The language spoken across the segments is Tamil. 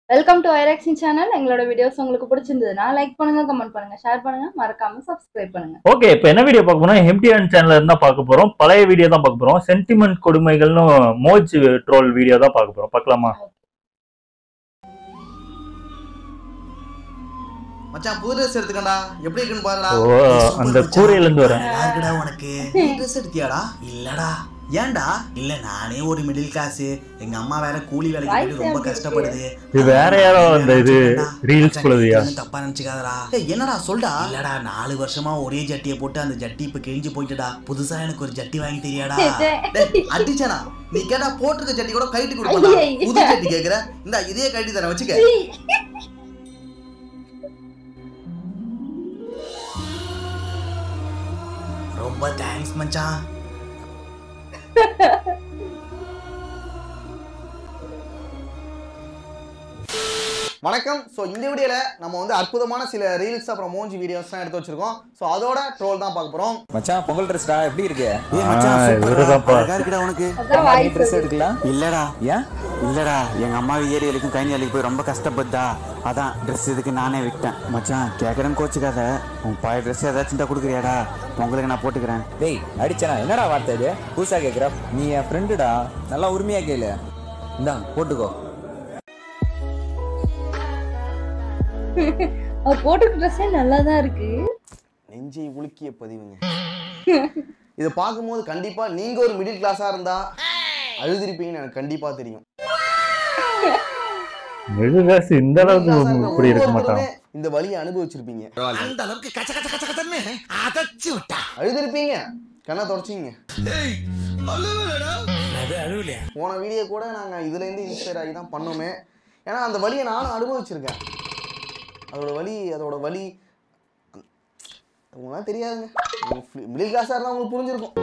வெல்கம் டு ஐராக்சின் சேனல் எங்களோட வீடியோஸ் உங்களுக்கு பிடிச்சிருந்ததுன்னா லைக் பண்ணுங்க கமெண்ட் பண்ணுங்க ஷேர் பண்ணுங்க மறக்காம சப்ஸ்கிரைப் பண்ணுங்க ஓகே இப்போ என்ன வீடியோ பார்க்க போறோம் எம்டிஎன் சேனல்ல இருந்தா பார்க்க போறோம் பழைய வீடியோ தான் பார்க்க போறோம் சென்டிமெண்ட் கொடுமைகள்னு மோஜ் ட்ரோல் வீடியோ தான் பார்க்க போறோம் பார்க்கலாமா மச்சான் புது ட்ரெஸ் எடுத்துக்கண்டா எப்படி இருக்குன்னு பாருடா ஓ அந்த கூரையில இருந்து வரேன் யாருக்குடா உனக்கு நீ ட்ரெஸ் எடுத்தியாடா இல்லடா ஏன்டா இல்ல நானே ஒரு மிடில் கிளாஸ் எங்க அம்மா வேற கூலி வேலைக்கு போயிட்டு ரொம்ப Voice கஷ்டப்படுது இது வேற யாரோ அந்த இது ரீல்ஸ் குழுதியா மச்சான், தப்பா நினைச்சுக்காதடா ஏய், என்னடா சொல்டா இல்லடா நாலு வருஷமா ஒரே ஜட்டியை போட்டு அந்த ஜட்டி இப்ப கிழிஞ்சு போயிட்டுடா புதுசா எனக்கு ஒரு ஜட்டி வாங்கி தெரியாடா டேய், அடிச்சானா நீ கேட்டா போட்டிருக்க ஜட்டி கூட கைட்டு கொடுப்பா ஐயே. புது ஜட்டி கேக்குற இந்த இதே கைட்டி தரேன் வச்சுக்க ரொம்ப தேங்க்ஸ் மச்சான் வணக்கம் ஸோ இந்த வீடியோல நம்ம வந்து அற்புதமான சில ரீல்ஸ் அப்புறம் மூஞ்சி வீடியோஸ்லாம் எடுத்து வச்சிருக்கோம் ஸோ அதோட ட்ரோல் தான் பார்க்க போறோம் மச்சான் பொங்கல் ட்ரெஸ்டா எப்படி இருக்கு ஏய் மச்சான் ஆ, சூப்பர்டா. இவருதான்ப்பா. அழகா இருக்குடா உனக்கு அதான் நீ வாய்ஸ் ட்ரெஸ் எடுக்கலாம் இல்லடா ஏன் இல்லடா எங்க அம்மா ஏரி வேலைக்கும் கைனி வேலைக்கு போய் ரொம்ப கஷ்டப்பட்டா அதான் ட்ரெஸ் இதுக்கு நானே விட்டேன் மச்சான் கேக்குறேன் கோச்சுக்காத உன் பழைய ட்ரெஸ் ஏதாச்சும் தான் கொடுக்குறியாடா உங்களுக்கு நான் போட்டுக்கிறேன் டேய் அடிச்சனா என்னடா வார்த்தை இது புதுசா கேக்குற நீ என் ஃப்ரெண்டுடா நல்லா உரிமையா கேளு இந்தா போட்டுக்கோ அவர் போட்டிருக்க ட்ரெஸ்ஸே நல்லா தான் இருக்கு நெஞ்சை உலுக்கிய பதிவுங்க இதை பார்க்கும்போது கண்டிப்பா நீங்க ஒரு மிடில் கிளாஸா இருந்தா அழுதிருப்பீங்கன்னு எனக்கு கண்டிப்பா தெரியும் மெழுகாசு இந்த அளவுக்கு Middle class ஆ இப்படி இருக்க இருக்கிற மாட்டான் ஒவ்வொருத்தருமே இந்த வலியை அனுபவிச்சிருப்பீங்க அந்த அளவுக்கு கச்ச கச்ச கச்ச கச்சன்னு அதச்சு விட்டா அழுதிருப்பீங்க கண்ணை தொடச்சிங்க போன வீடியோ கூட நாங்க இதுல இருந்து இன்ஸ்பயர் ஆகி தான் பண்ணோமே ஏன்னா அந்த வலியை நானும் அனுபவிச்சிருக்கேன் அதோட வலி அதோட வலி உங்களாம் தெரியாதுங்க மிடில் கிளாஸாக இருந்தால் உங்களுக்கு புரிஞ்சிருக்கும்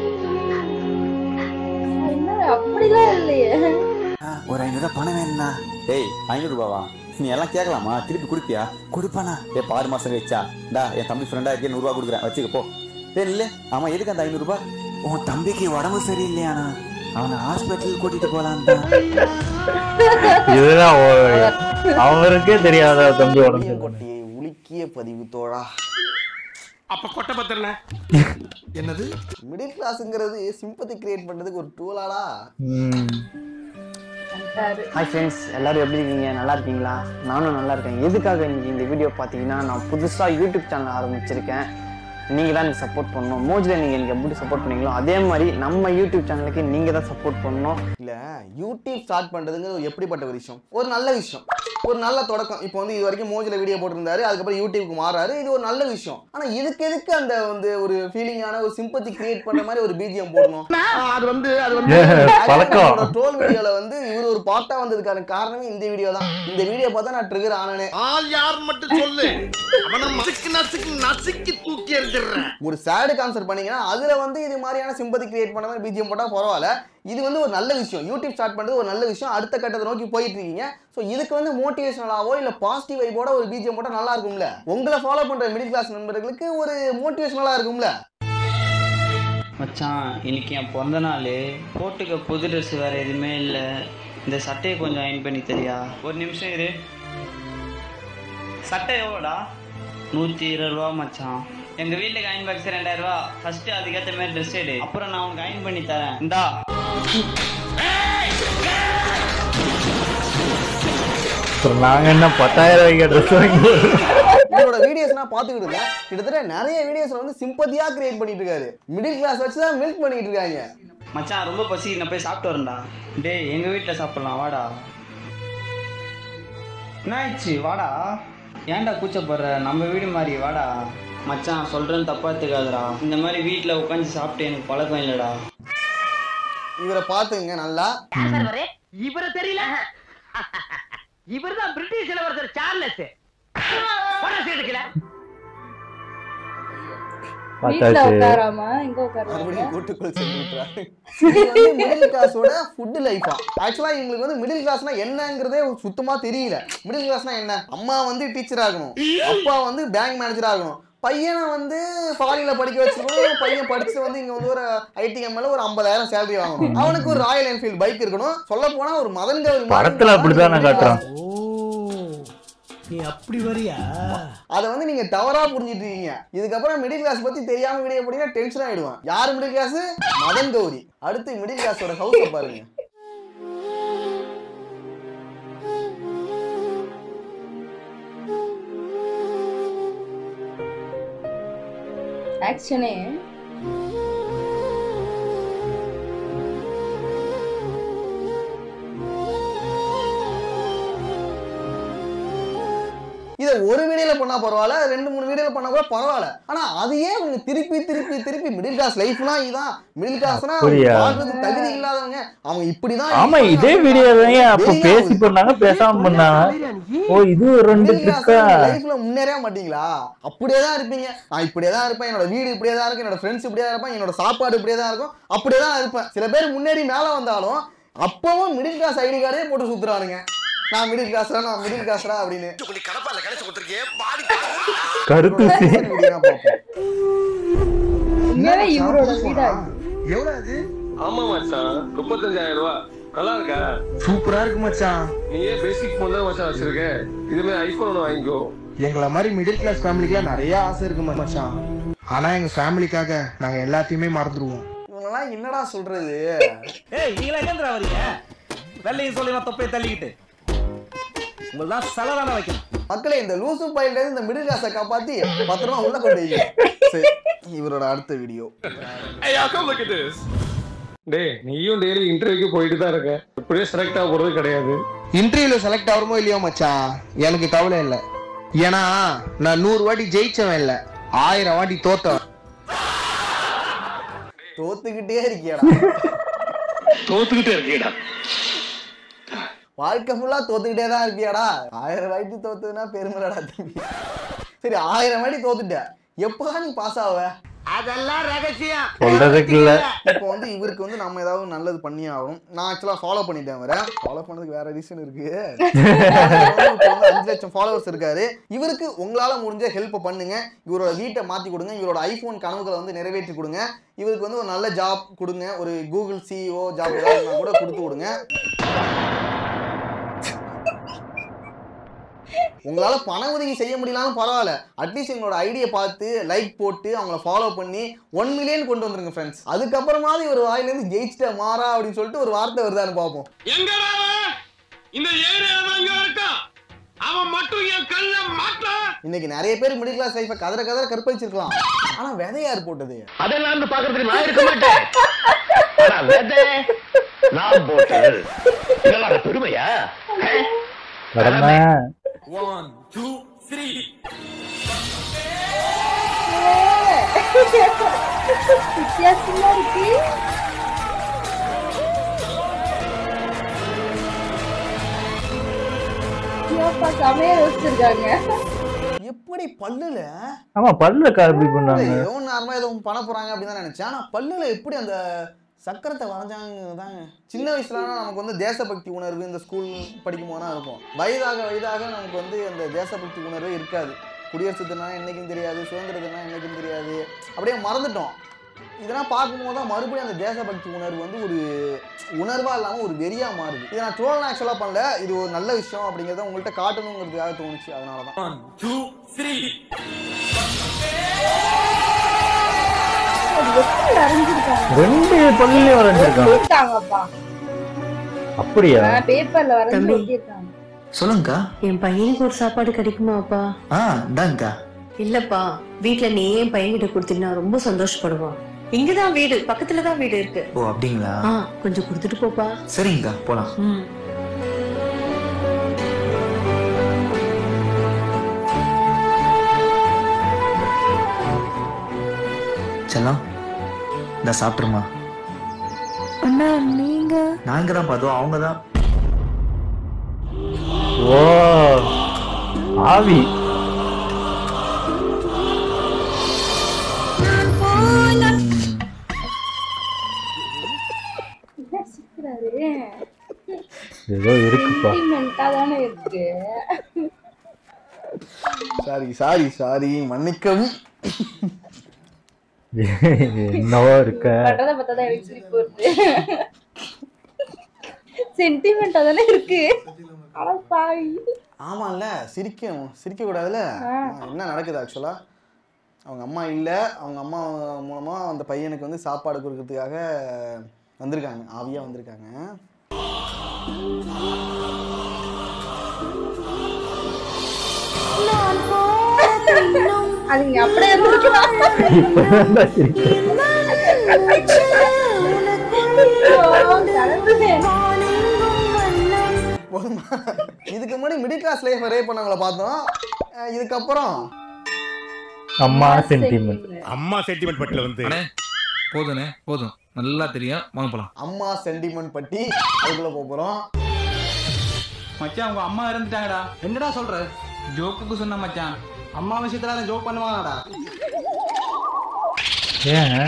என்ன அப்படிலாம் இல்லையே ஒரு ஐநூறு பணம் வேணும்னா டேய் ஐநூறு ரூபாவா நீ எல்லாம் கேட்கலாமா திருப்பி கொடுப்பியா கொடுப்பானா ஏ ஆறு மாசம் கழிச்சா டா என் தம்பி ஃப்ரெண்டா இருக்கே நூறுரூவா கொடுக்குறேன் வச்சுக்க போ டேய் இல்ல ஆமா எதுக்கு அந்த ஐநூறு ரூபாய் உன் தம்பிக்கு உடம்பு சரியில்லையானா அவனை ஹாஸ்பிட்டல் கூட்டிட்டு போலாம் தான் இதுதான் ஓ- அவருக்கே தெரியாத தம்பி உடம்பு கொட்டியை உலுக்கிய பதிவு தோழா அப்ப கொட்டை பத்திரன என்னது மிடில் கிளாஸுங்கிறது சிம்பத்தி கிரியேட் பண்ணுறதுக்கு ஒரு டூலாடா ம். வந்துட்டாரு. ஹாய் ஃப்ரெண்ட்ஸ் எல்லாரும் எப்படி இருக்கீங்க நல்லா இருக்கீங்களா நானும் நல்லா இருக்கேன் எதுக்காக இன்னைக்கு இந்த வீடியோ பார்த்தீங்கன்னா நான் புதுசாக யூடியூப் சேனல் ஆரம்பிச்சிருக்கேன் நீங்கள் தான் எனக்கு சப்போர்ட் பண்ணணும் மோஜில் நீங்கள் எனக்கு எப்படி சப்போர்ட் பண்ணீங்களோ அதே மாதிரி நம்ம யூடியூப் சேனலுக்கு நீங்கள் தான் சப்போர்ட் பண்ணணும் இல்லை யூடியூப் ஸ்டார்ட் பண்ணுறதுங்கிறது ஒரு எப்படிப்பட்ட ஒரு விஷயம் ஒரு நல்ல விஷயம் ஒரு நல்ல தொடக்கம் இப்போ வந்து இது வரைக்கும் மோஜில் வீடியோ போட்டிருந்தாரு அதுக்கப்புறம் யூடியூப்க்கு மாறாரு இது ஒரு நல்ல விஷயம் ஆனால் இதுக்கு எதுக்கு அந்த வந்து ஒரு ஃபீலிங்கான ஒரு சிம்பத்தி கிரியேட் பண்ணுற மாதிரி ஒரு பிஜிஎம் போடணும் அது வந்து அது வந்து பழக்கம் ட்ரோல் வீடியோல வந்து இவர் ஒரு பாட்டா வந்ததுக்கான காரணமே இந்த வீடியோ தான் இந்த வீடியோ பார்த்தா நான் ட்ரிகர் ஆனனே ஆள் யார் மட்டும் சொல்லு அவனை நசுக்கு நசுக்கு நசுக்கி தூக்கி எறிஞ்சிடுறேன் ஒரு சேடு கான்செப்ட் பண்ணீங்கன்னா அதுல வந்து இது மாதிரியான சிம்பத்தி கிரியேட் பண்ண மாதிரி பிஜிஎம் போட்டா பரவாயில்ல இது வந்து ஒரு நல்ல விஷயம் யூடியூப் ஸ்டார்ட் பண்றது ஒரு நல்ல விஷயம் அடுத்த கட்டத்தை நோக்கி போயிட்டு இருக்கீங்க ஸோ இதுக்கு வந்து மோட்டிவேஷனலாவோ இல்ல பாசிட்டிவ் வைபோட ஒரு பிஜிஎம் போட்டா நல்லா இருக்கும்ல உங்களை ஃபாலோ பண்ற மிடில் கிளாஸ் நண்பர்களுக்கு ஒரு மோட்டிவேஷனலா இருக்கும்ல மச்சான் இன்னைக்கு என் பிறந்த நாள் போட்டுக்க புது ட்ரெஸ் வேறு எதுவுமே இல்லை இந்த சட்டையை கொஞ்சம் அயன் பண்ணி தெரியா ஒரு நிமிஷம் இரு சட்டை எவ்வளோடா நூற்றி இருபது ரூபா மச்சான் எங்கள் வீட்டுக்கு அயன் பாக்ஸ் ரெண்டாயிரம் ரூபா ஃபஸ்ட்டு அதுக்கேற்ற மாதிரி ட்ரெஸ் எடு அப்புறம் நான் உனக்கு அயன் பண்ணி தரேன் இந்தா அப்புறம் நாங்க என்ன பத்தாயிரம் ரூபாய்க்கு ட்ரெஸ் வாங்கி இதோட வீடியோஸ் நான் பார்த்துக்கிட்டு இருக்கேன் கிட்டத்தட்ட நிறைய வீடியோஸ்ல வந்து சிம்பத்தியா கிரியேட் பண்ணிட்டு இருக்காரு மிடில் கிளாஸ் வச்சு தான் மில்க் பண்ணிட்டு இருக்காங்க மச்சான் ரொம்ப பசி நான் போய் சாப்பிட்டு வரேன்டா டேய் எங்கள் வீட்டில் சாப்பிட்லாம் வாடா என்ன ஆயிடுச்சு வாடா ஏன்டா கூச்சப்படுற நம்ம வீடு மாதிரி வாடா மச்சான் சொல்கிறேன்னு தப்பா எடுத்துக்காதடா இந்த மாதிரி வீட்டில் உட்காந்து சாப்பிட்டு எனக்கு பழக்கம் இல்லைடா இவரை பார்த்துங்க நல்லா இவர தெரியல இவர்தான் பிரிட்டிஷ் இளவரசர் சார்லஸ் பணம் சேர்த்துக்கல வீட்ல பார்த்தாச்சு உட்காராம எங்க உட்காருவாங்க மறுபடியும் கூட்டுக்குள் சென்று விட்டுறாரு. இது வந்து மிடில் கிளாஸோட ஃபுட் லைஃபா ஆக்சுவலா இவங்களுக்கு வந்து மிடில் கிளாஸ்னா என்னங்கிறதே சுத்தமா தெரியல மிடில் கிளாஸ்னா என்ன அம்மா வந்து டீச்சர் ஆகணும் அப்பா வந்து பேங்க் மேனேஜர் ஆகணும் பையனை வந்து ஃபாரின்ல படிக்க வச்சிருக்கணும் பையன் படிச்சு வந்து இங்க வந்து ஒரு ஐடி மேல ஒரு ஐம்பதாயிரம் சேலரி வாங்கணும் அவனுக்கு ஒரு ராயல் என்ஃபீல்ட் பைக் இருக்கணும் சொல்ல போனா ஒரு மதன் கௌரி மாதிரி படத்துல அப்படித்தானே middle class. காட்டுறான் ஓ நீ அப்படி வரியா அதை வந்து நீங்க தவறா புரிஞ்சிட்டு இருக்கீங்க இதுக்கப்புறம் மிடில் கிளாஸ் பத்தி தெரியாம வீடியோ போட்டீங்கன்னா டென்ஷன் ஆயிடுவான் யார் மிடில் கிளாஸ் மதன் கௌரி அடுத்து மிடில் கிளாஸோட ஹவுஸ் பாருங்க ஆக்ஷனே இதை ஒரு வீடியோல பண்ணா பரவாயில்ல ரெண்டு மூணு வீடியோல பண்ணா கூட பரவாயில்ல ஆனா அதையே அவங்க திருப்பி திருப்பி திருப்பி மிடில் கிளாஸ் லைஃப்னா இதான் மிடில் கிளாஸ்னா அப்படியா? வாழ்றதுக்கு தகுதி இல்லாதவங்க அவங்க இப்படிதான் ஆமா இருப்பாங்க இதே அப்படின்னு வீடியோ தான் அப்ப வெளியே பேசி ஆகுது. பண்ணாங்க பேசாம பண்ணாங்க ஓ இது ஒரு ரெண்டு மிடில் கிளாஸ் ட்ரிக்கா லைஃப்ல முன்னேறவே மாட்டீங்களா அப்படியே தான் இருப்பீங்க நான் இப்படியே தான் இருப்பேன் என்னோட வீடு இப்படியே தான் இருக்கும் என்னோட ஃப்ரெண்ட்ஸ் இப்படியே தான் இருப்பேன் என்னோட சாப்பாடு இப்படியே தான் இருக்கும் அப்படியே தான் இருப்பேன் சில பேர் முன்னேறி மேல வந்தாலும் அப்பவும் மிடில் கிளாஸ் ஐடி கார்டே போட்டு சுத்துறானுங்க நான் மிடில் கிளாஸ்ரா நான் மிடில் கிளாஸ்ரா அப்படின்னு நீ கடப்பால கணச்சு கொடுத்துருக்கே பாடி கருத்தூசி வீடியோ தான் பார்ப்போம் உண்மையாவே இவரோட வீடா எவ்வளவு அது ஆமா மச்சான் முப்பத்தஞ்சாயிரம் ரூபா நல்லா இருக்கா சூப்பரா இருக்கு மச்சான் நீயே பேசிக் போன் தான் மச்சான் வச்சிருக்க இதுமே ஐபோன் ஒன்று வாங்கிக்கோ எங்களை மாதிரி மிடில் கிளாஸ் ஃபேமிலிக்குலாம் நிறைய ஆசை இருக்கு மச்சான் ஆனா எங்க ஃபேமிலிக்காக நாங்க எல்லாத்தையுமே மறந்துடுவோம் இவங்கெல்லாம் என்னடா சொல்றது ஏய் நீங்களா எங்கேந்திரா வரீங்க வெள்ளையும் சொல்லி நான் தொப்பையை தள்ளிக்கிட்டு உங்களுக்கு தான் செலவு தானே வைக்கணும் மக்களே இந்த லூசு பையில இருந்து இந்த மிடில் கிளாஸை காப்பாத்தி பத்திரமா உள்ள கொண்டு வைங்க சரி இவரோட அடுத்த video Hey, how come look at this? டேய் நீயும் டெய்லி இன்டர்வியூக்கு போயிட்டு தான் இருக்க இப்படியே செலக்ட் ஆக போறது கிடையாது இன்டர்வியூல செலக்ட் ஆகிறமோ இல்லையோ மச்சான் எனக்கு கவலை இல்லை ஏன்னா நான் நூறு வாட்டி ஜெயிச்சவன் இல்லை ஆயிரம் வாட்டி தோத்தவன் தோத்துக்கிட்டே இருக்கியாடா தோத்துக்கிட்டே இருக்கீடா வாழ்க்கை ஃபுல்லா தோத்துக்கிட்டே தான் இருப்பியாடா ஆயிரம் வாட்டி தோத்துதுன்னா பெருமைடா தம்பி சரி ஆயிரம் வாட்டி தோத்துட்ட எப்போ நீ பாஸ் ஆவ அதெல்லாம் ரகசியம் சொல்றதுக்கு இல்ல இப்போ வந்து இவருக்கு வந்து நம்ம ஏதாவது நல்லது பண்ணி ஆகணும் நான் ஆக்சுவலாக ஃபாலோ பண்ணிட்டேன் வேற ஃபாலோ பண்ணதுக்கு வேற ரீசன் இருக்கு இப்போ வந்து அஞ்சு லட்சம் ஃபாலோவர்ஸ் இருக்காரு இவருக்கு உங்களால முடிஞ்ச ஹெல்ப் பண்ணுங்க இவரோட வீட்டை மாத்தி கொடுங்க இவரோட ஐபோன் கனவுகளை வந்து நிறைவேற்றி கொடுங்க இவருக்கு வந்து ஒரு நல்ல ஜாப் கொடுங்க ஒரு கூகுள் சிஇஓ ஜாப் ஏதாவது கூட கொடுத்து கொடுங்க உங்களால பண உதவி செய்ய முடியலாலும் பரவாயில்ல அட்லீஸ்ட் எங்களோட ஐடியை பார்த்து லைக் போட்டு அவங்கள ஃபாலோ பண்ணி ஒன் மில்லியன் கொண்டு வந்துருங்க ஃப்ரெண்ட்ஸ் அதுக்கப்புறமாவது இவர் வாயிலேருந்து ஜெயிச்சிட்ட மாறா அப்படின்னு சொல்லிட்டு ஒரு வார்த்தை வருதான்னு பார்ப்போம் எங்கடா அவன்? இந்த ஏரியால தான் இங்க இருக்கான் அவன் மட்டும் என் கல்ல மாட்டா இன்னைக்கு நிறைய பேர் மிடில் கிளாஸ் லைஃபை கதற கதற கற்பழிச்சிருக்கலாம் ஆனா விதை யார் போட்டது அதெல்லாம் பாக்குறதுக்கு நான் இருக்க மாட்டேன் ஆனா விதை நான் போட்டது இதெல்லாம் பெருமையா கடமை ஒன் டூ த்ரீ வித்தியாசமா இருக்கு ஏப்பா செமையா யோசிச்சிருக்காங்க எப்படி பல்லுல ஆமா பல்ல காப்பி பண்ணாங்க ஏதோ நார்மலா ஏதோ பண்ண போறாங்க அப்படின்னு தான் நினைச்சேன் ஆனா பல்லுல எப்படி அந்த சக்கரத்தை வரைஞ்சாங்க தாங்க சின்ன வயசுலனா நமக்கு வந்து தேசபக்தி உணர்வு இந்த ஸ்கூல் படிக்கும் போது தான் இருக்கும் வயதாக வயதாக நமக்கு வந்து அந்த தேசபக்தி உணர்வே இருக்காது குடியரசு தினம் என்னைக்கும் தெரியாது சுதந்திர தினம் என்னைக்கும் தெரியாது அப்படியே மறந்துட்டோம் இதெல்லாம் பார்க்கும்போது தான் மறுபடியும் அந்த தேசபக்தி உணர்வு வந்து ஒரு உணர்வா இல்லாம ஒரு வெறியா மாறுது இதை நான் ட்ரோல் ஆக்சுவலா பண்ணல இது ஒரு நல்ல விஷயம் அப்படிங்கறத உங்கள்கிட்ட காட்டணுங்கிறதுக்காக தோணுச்சு அதனால தான் ஒன் டூ த்ரீ அது எப்படி வரைஞ்சிருக்காங்க ரெண்டு பல்லுலயும் வரைஞ்சிருக்காங்க ஒட்டியிருக்காங்கப்பா அப்படியா பேப்பர்ல வரைஞ்சு தம்பி. ஒட்டியிருக்காங்க சொல்லுங்கக்கா என் பையனுக்கு ஒரு சாப்பாடு கிடைக்குமாப்பா ஆ இந்தாங்கக்கா இல்லப்பா வீட்ல நீ என் பையன்கிட்ட கொடுத்தீங்கன்னா ரொம்ப சந்தோஷப்படுவான் இங்கதான் வீடு பக்கத்துல தான் வீடு இருக்கு ஓ அப்படிங்களா ஆ கொஞ்சம் கொடுத்துட்டு போப்பா சரிங்கக்கா போலாம் ம் செல்லம் இந்த சாப்பிட்ருமா அண்ணா நீங்க நாங்க தான் பார்த்தோம் அவங்க தான் ஓ ஆவி என்ன சிக்கிறாரு ஏதோ இருக்குப்பா சென்டிமெண்டா தானே இருக்கு சாரி சாரி சாரி மன்னிக்கவும் என்னவோ இருக்க பண்றத பார்த்தா தான் எனக்கு சிரிப்பு வருது சென்டிமெண்டா தானே இருக்கு ஆனா பாவி ஆமாம்ல சிரிக்கும் சிரிக்க கூடாதுல்ல என்ன நடக்குது ஆக்சுவலா அவங்க அம்மா இல்லை அவங்க அம்மா மூலமா அந்த பையனுக்கு வந்து சாப்பாடு கொடுக்கறதுக்காக வந்திருக்காங்க ஆவியா வந்திருக்காங்க அது நீங்க அப்படியே இருந்திருக்கலாம் இப்பதான் சிரிக்கிறேன். போதுமா இதுக்கு முன்னாடி மிடில் கிளாஸ் லைஃப் ரே பண்ணவங்கள பார்த்தோம் அஹ் இதுக்கப்புறம் அம்மா சென்டிமெண்ட் அம்மா சென்டிமெண்ட் பட்டில வந்து போதுண்ணே போதும் நல்லா தெரியும் வாங்க போலாம் அம்மா சென்டிமெண்ட் பட்டி அதுக்குள்ள போக போறோம் மச்சான் உங்க அம்மா இறந்துட்டாங்கடா என்னடா சொல்ற ஜோக்குக்கு சொன்ன மச்சான் அம்மா விஷயத்துல ஜோக் பண்ணுவாங்கடா ஏன்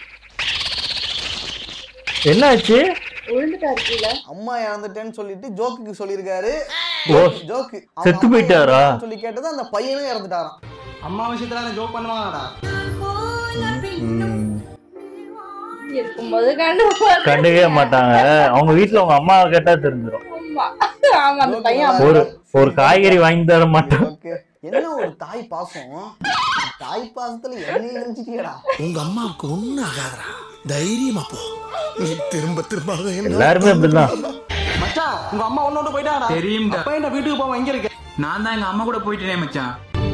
என்னாச்சு விழுந்துட்டாரு கீழே அம்மா இறந்துட்டேன்னு சொல்லிட்டு ஜோக்குக்கு சொல்லியிருக்காரு ஓ, ஜோக்கு செத்து போயிட்டாரா? சொல்லி கேட்டது அந்த பையனும் இறந்துட்டாராம் அம்மா விஷயத்துல ஜோக் பண்ணுவாங்கடா இருக்கும்போது கண்டு கண்டுக்கவே மாட்டாங்க அவங்க வீட்ல அவங்க அம்மா கேட்டா தெரிஞ்சிடும் ஆமா ஆமா அந்த பையன் ஒரு ஒரு காய்கறி வாங்கி தர மாட்டோம் என்ன ஒரு தாய் பாசம் தாய் பாசத்துல என்னைய நினைச்சிட்டியடா உங்க அம்மாவுக்கு ஒண்ணும் ஆகாதடா தைரியமா போ நீ திரும்ப திரும்ப அதை என்ன- எல்லாருமே அப்படிதான் மச்சான் உங்க அம்மா ஒன்னோட போயிட்டாடா தெரியும்டா. அப்ப என்ன வீட்டுக்கு போவோம் எங்க இருக்க நான் தான் எங்க அம்மா கூட போயிட்டேனே மச்சான்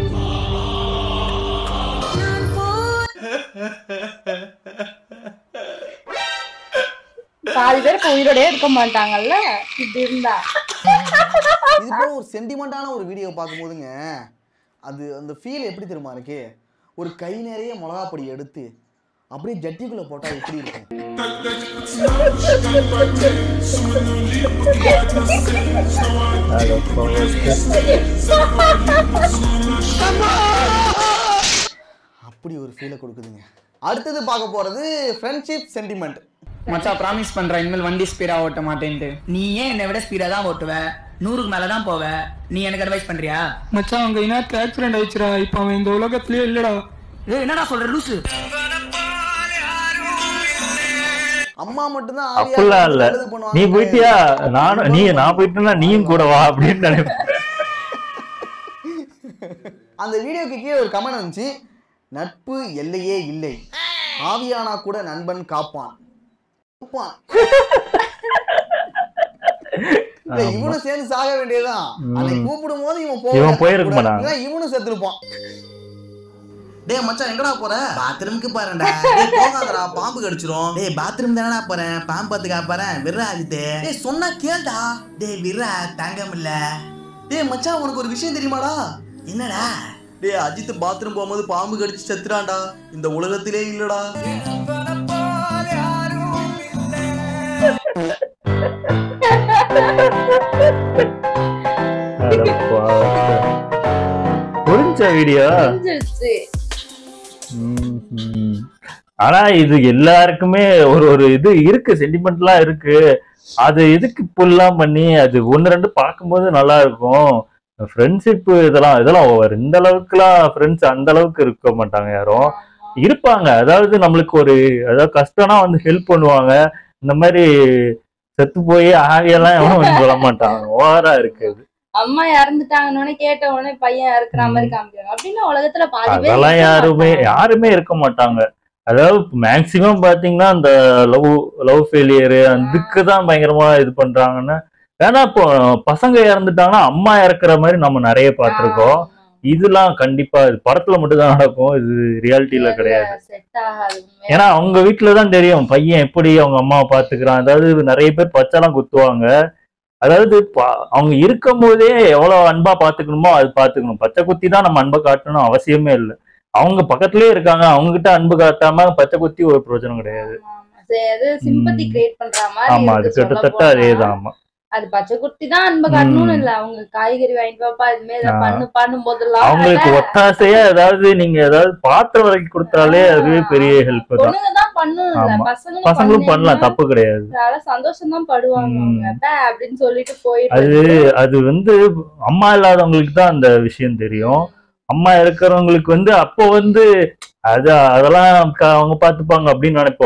பாதி பேர் இப்ப உயிரோடயே இருக்க மாட்டாங்கல்ல இப்படி இருந்தா இது போல ஒரு சென்டிமெண்டான ஒரு வீடியோ பார்க்கும்போதுங்க அது அந்த ஃபீல் எப்படி தெரியுமா இருக்கு ஒரு கை நிறைய மிளகா பொடி எடுத்து அப்படியே ஜட்டிக்குள்ள போட்டா எப்படி இருக்கும் அப்படி ஒரு ஃபீலை கொடுக்குதுங்க அடுத்தது பார்க்க போறது ஃப்ரெண்ட்ஷிப் சென்டிமெண்ட் மச்சான் ப்ராமிஸ் பண்றேன் இனிமேல் வண்டி ஸ்பீடா ஓட்ட மாட்டேன்ட்டு நீ ஏன் என்னை விட ஸ்பீடா தான் ஓட்டுவ நூறுக்கு மேல தான் போவ நீ எனக்கு அட்வைஸ் பண்றியா மச்சான் அங்க இனாக்கு ஆக்சிடென்ட் ஆயிடுச்சுடா இப்போ அவன் இந்த உலகத்திலேயே இல்லடா ஏய் என்னடா சொல்ற லூசு அம்மா மட்டும்தான் அப்படிலாம் இல்ல நீ போயிட்டியா நானும் நீ நான் போயிட்டேன்னா நீயும் கூட வா அப்படின்னு நினைப்பேன் அந்த வீடியோக்கு கீழே ஒரு கமெண்ட் வந்துச்சு நட்பு எல்லையே இல்லை ஆவியானா கூட நண்பன் காப்பான் காப்பான் இல்ல, ஆமா. இவனும் சேர்ந்து சாக வேண்டியதுதான் ம். அன்னைக்கு கூப்பிடும் போது இவன் இவன் போக போயிருக்க மாட்டான். இவனும் செத்துருப்பான் டேய் மச்சான் எங்கடா போற பாத்ரூமுக்கு பாருடா டேய் போகாதடா பாம்பு கடிச்சிரும் டேய் பாத்ரூம் தானடா போறேன் பாம்பு பாத்துக்கா போறேன் விர்ரா அஜித்து டேய் சொன்னா கேள்டா டேய் விர்ரா தாங்க முடியல டேய் மச்சான் உனக்கு ஒரு விஷயம் தெரியுமாடா என்னடா டேய் அஜித் பாத்ரூம் போகும்போது பாம்பு கடிச்சு செத்துறான்டா இந்த உலகத்திலே இல்லடா புரிஞ்ச வீடியோ புரிஞ்சிருச்சு ஆனா இது எல்லாருக்குமே ஒரு ஒரு இது இருக்கு சென்டிமெண்ட்லாம் இருக்கு அது எதுக்கு புல்லாம் பண்ணி அது ஒன்னு ரெண்டு பார்க்கும்போது நல்லா இருக்கும் ஃப்ரெண்ட்ஷிப் இதெல்லாம் இதெல்லாம் over. இந்த அளவுக்குலாம் ஃப்ரெண்ட்ஸ் அந்த அளவுக்கு இருக்க மாட்டாங்க யாரும் இருப்பாங்க அதாவது நம்மளுக்கு ஒரு அதாவது கஷ்டம்னா வந்து ஹெல்ப் பண்ணுவாங்க இந்த மாதிரி செத்து போய் ஆவியெல்லாம் எவனும் வந்து சொல்ல மாட்டாங்க ஓவரா இருக்கு அது அம்மா இறந்துட்டாங்கன்னு கேட்ட உடனே பையன் இருக்கிற மாதிரி காமிக்கிறாங்க அப்படின்னா உலகத்துல பாதி பேர் அதெல்லாம் இருக்க யாருமே யாருமே இருக்க மாட்டாங்க அதாவது மேக்சிமம் பாத்தீங்கன்னா இந்த லவ் லவ் ஃபெயிலியர் அதுக்கு தான் பயங்கரமா இது பண்றாங்கன்னா ஏன்னா இப்போ பசங்க இறந்துட்டாங்கன்னா அம்மா இறக்குற மாதிரி நம்ம நிறைய பார்த்திருக்கோம் இதெல்லாம் கண்டிப்பா இது படத்துல மட்டும் தான் நடக்கும் இது ரியாலிட்டியில கிடையாது செட் ஆகாது ஏன்னா அவங்க வீட்டுல தான் தெரியும் பையன் எப்படி அவங்க அம்மாவை பாத்துக்கிறான் அதாவது நிறைய பேர் பச்சைலாம் குத்துவாங்க அதாவது ப- அவங்க இருக்கும் போதே எவ்வளவு அன்பா பாத்துக்கணுமோ அது பாத்துக்கணும் பச்சை குத்தி தான் நம்ம அன்பை காட்டணும் அவசியமே இல்லை அவங்க பக்கத்துலயே இருக்காங்க அவங்க கிட்ட அன்பு காட்டாம பச்சை குத்தி ஒரு பிரயோஜனம் கிடையாது அது சிம்பத்தி கிரியேட் பண்ற மாதிரி ஆமா அது இருக்கு சொல்லப் கிட்டத்தட்ட போனா. அதேதான் ஆமா அது பச்சை குட்டி தான் அன்பை காட்டணும்னு ம். இல்ல அவங்க காய்கறி வாங்கிட்டு வாப்பா இதுமே இதை ஆ. பண்ணு பண்ணும் போதெல்லாம் அவங்களுக்கு ஒத்தாசையா ஏதாவது நீங்க ஏதாவது பாத்திரம் வரைக்கும் கொடுத்தாலே அதுவே பெரிய ஹெல்ப் தான் பொண்ணுங்க தான் பண்ணும் இல்ல ஆமா. பசங்களும் பசங்களும் பண்ணலாம் தப்பு கிடையாது அதனால சந்தோஷம் தான் படுவாங்க அவங்க அப்ப அப்படின்னு சொல்லிட்டு அது போயிட்டு அது வந்து அம்மா இல்லாதவங்களுக்கு தான் அந்த விஷயம் தெரியும் அம்மா இருக்கிறவங்களுக்கு வந்து அப்போ வந்து அது அதெல்லாம் க- அவங்க பார்த்துப்பாங்க அப்படின்னு நினைப்போம்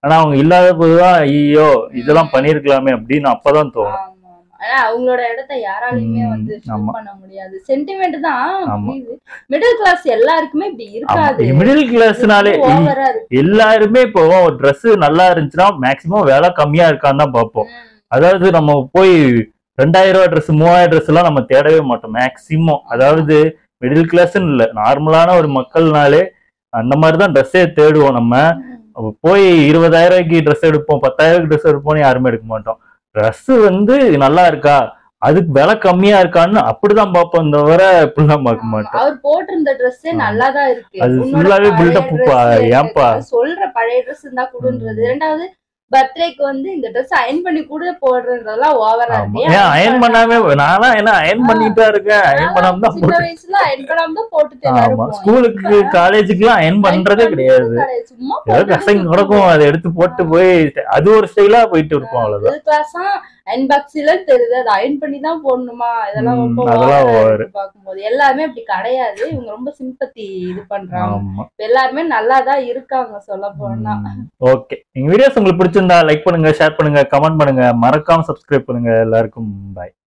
ஆனா அவங்க இல்லாத போதுதான் ஐயோ இதெல்லாம் பண்ணிருக்கலாமே அப்படின்னு அப்பதான் தோணும் ஆனா அவங்களோட இடத்த யாராலையுமே ம், வந்து fill ஆமா. பண்ண முடியாது சென்டிமெண்ட் தான் ஆமா. மிடில் கிளாஸ் எல்லாருக்குமே இப்படி இருக்காது மிடில் கிளாஸ்னாலே ஓவரா இருக்கு எல்லாருமே இப்போ Dress நல்லா இருந்துச்சுன்னா மேக்சிமம் விலை கம்மியா இருக்கான்னு தான் பார்ப்போம் அதாவது நம்ம போய் ரெண்டாயிரம் ரூபாய் ட்ரெஸ் மூவாயிரம் ட்ரெஸ் எல்லாம் நம்ம தேடவே மாட்டோம் மேக்சிமம் அதாவது மிடில் கிளாஸ்ன்னு இல்லை நார்மலான ஒரு மக்கள்னாலே அந்த மாதிரி தான் ட்ரெஸ்ஸே தேடுவோம் நம்ம அப்ப போய் இருபதாயிரம் ரூபாய்க்கு ட்ரெஸ் எடுப்போம் பத்தாயிரம் ட்ரெஸ் எடுப்போம்னு யாருமே எடுக்க மாட்டோம் ட்ரெஸ் வந்து நல்லா இருக்கா அதுக்கு விலை கம்மியா இருக்கான்னு அப்படிதான் பார்ப்போம் தவிர இப்படிலாம் பார்க்க மாட்டோம் அவர் போட்டிருந்த ட்ரெஸ்ஸே நல்லா தான் இருக்கு அது உன்னோட full-ஆவே பழைய build-up dress பா, எனக்கு ஏன்பா? சொல்ற பழைய ட்ரெஸ் இருந்தா கொடுன்றது ரெண்டாவது பர்த்டேக்கு வந்து இந்த ட்ரெஸ் அயன் பண்ணி கூட போடுறதெல்லாம் ஓவரா இருக்கு ஏன் அயன் பண்ணாம நானா என்ன அயன் பண்ணிட்டு தான் இருக்கேன் அயன் பண்ணாம தான் சின்ன போட்டு வயசுல அயன் பண்ணாம தான் போட்டுட்டு எல்லாரும் ஆமா போவோம். ஸ்கூலுக்கு காலேஜுக்குலாம் அயன் பண்றதே கிடையாது கிடையாது. சும்மா ஏதோ கசங்க நடக்கும் அதை எடுத்து போட்டு போய் அது ஒரு ஸ்டைலா போயிட்டு இருப்போம் அவ்வளவுதான் மிடில் கிளாஸா அயன் பாக்ஸ்ல தெரியுது அது அயன் பண்ணி தான் போடணுமா இதெல்லாம் ம், ரொம்ப அதெல்லாம் ஓவரா over. இருக்கு பார்க்கும்போது எல்லாருமே அப்படி கிடையாது இவங்க ரொம்ப சிம்பத்தி இது பண்றாங்க ஆமா இப்ப எல்லாருமே நல்லா தான் இருக்காங்க சொல்ல போனா ஓகே எங்க வீடியோஸ் உங்களுக்கு பிடிச்சிருந்தா லைக் பண்ணுங்க ஷேர் பண்ணுங்க கமெண்ட் பண்ணுங்க மறக்காம சப்ஸ்கிரைப் பண்ணுங்க எல்லாருக்கும் பாய்